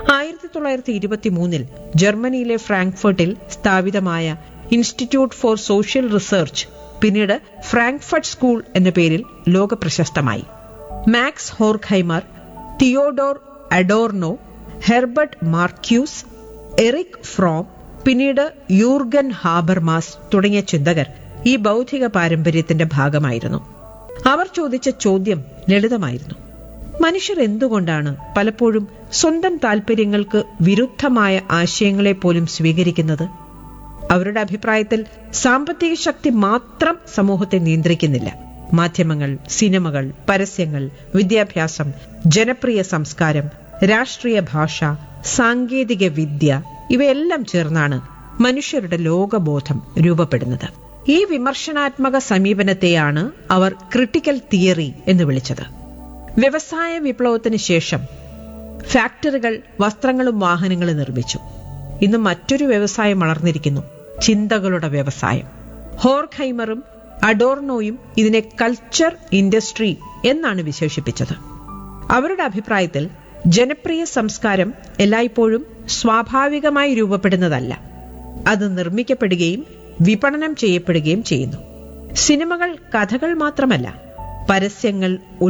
ആയിരത്തി തൊള്ളായിരത്തി ഇരുപത്തി മൂന്നിൽ ജർമ്മനിയിലെ ഫ്രാങ്ക്ഫർട്ടിൽ സ്ഥാപിതമായ ഇൻസ്റ്റിറ്റ്യൂട്ട് ഫോർ സോഷ്യൽ റിസർച്ച് പിന്നീട് ഫ്രാങ്ക്ഫർട്ട് സ്കൂൾ എന്ന പേരിൽ ലോകപ്രശസ്തമായി Max Horkheimer Theodor Adorno Herbert Marcuse Erich Fromm പിന്നീട് യൂർഗൻ ഹാബർമാസ് തുടങ്ങിയ ചിന്തകർ ഈ ബൗദ്ധിക പാരമ്പര്യത്തിന്റെ ഭാഗമായിരുന്നു അവർ ചോദിച്ച ചോദ്യം ലളിതമായിരുന്നു മനുഷ്യർ എന്തുകൊണ്ടാണ് പലപ്പോഴും സ്വന്തം താൽപര്യങ്ങൾക്ക് വിരുദ്ധമായ ആശയങ്ങളെ പോലും സ്വീകരിക്കുന്നത് അവരുടെ അഭിപ്രായത്തിൽ സാമ്പത്തിക ശക്തി മാത്രം സമൂഹത്തെ നിയന്ത്രിക്കുന്നില്ല മാധ്യമങ്ങൾ സിനിമകൾ പരസ്യങ്ങൾ വിദ്യാഭ്യാസം ജനപ്രിയ സംസ്കാരം രാഷ്ട്രീയ ഭാഷ സാങ്കേതിക വിദ്യ ഇവയെല്ലാം ചേർന്നാണ് മനുഷ്യരുടെ ലോകബോധം രൂപപ്പെടുന്നത് ഈ വിമർശനാത്മക സമീപനത്തെയാണ് അവർ ക്രിട്ടിക്കൽ തിയറി എന്ന് വിളിച്ചത് വ്യവസായ വിപ്ലവത്തിന് ശേഷം ഫാക്ടറികൾ വസ്ത്രങ്ങളും വാഹനങ്ങളും നിർമ്മിച്ചു ഇന്ന് മറ്റൊരു വ്യവസായം വളർന്നിരിക്കുന്നു ചിന്തകളുടെ വ്യവസായം ഹോർഖൈമറും അഡോർണോയും ഇതിനെ കൾച്ചർ ഇൻഡസ്ട്രി എന്നാണ് വിശേഷിപ്പിച്ചത് അവരുടെ അഭിപ്രായത്തിൽ ജനപ്രിയ സംസ്കാരം എല്ലായ്പ്പോഴും സ്വാഭാവികമായി രൂപപ്പെടുന്നതല്ല അത് നിർമ്മിക്കപ്പെടുകയും വിപണനം ചെയ്യപ്പെടുകയും ചെയ്യുന്നു സിനിമകൾ കഥകൾ മാത്രമല്ല പരസ്യങ്ങൾ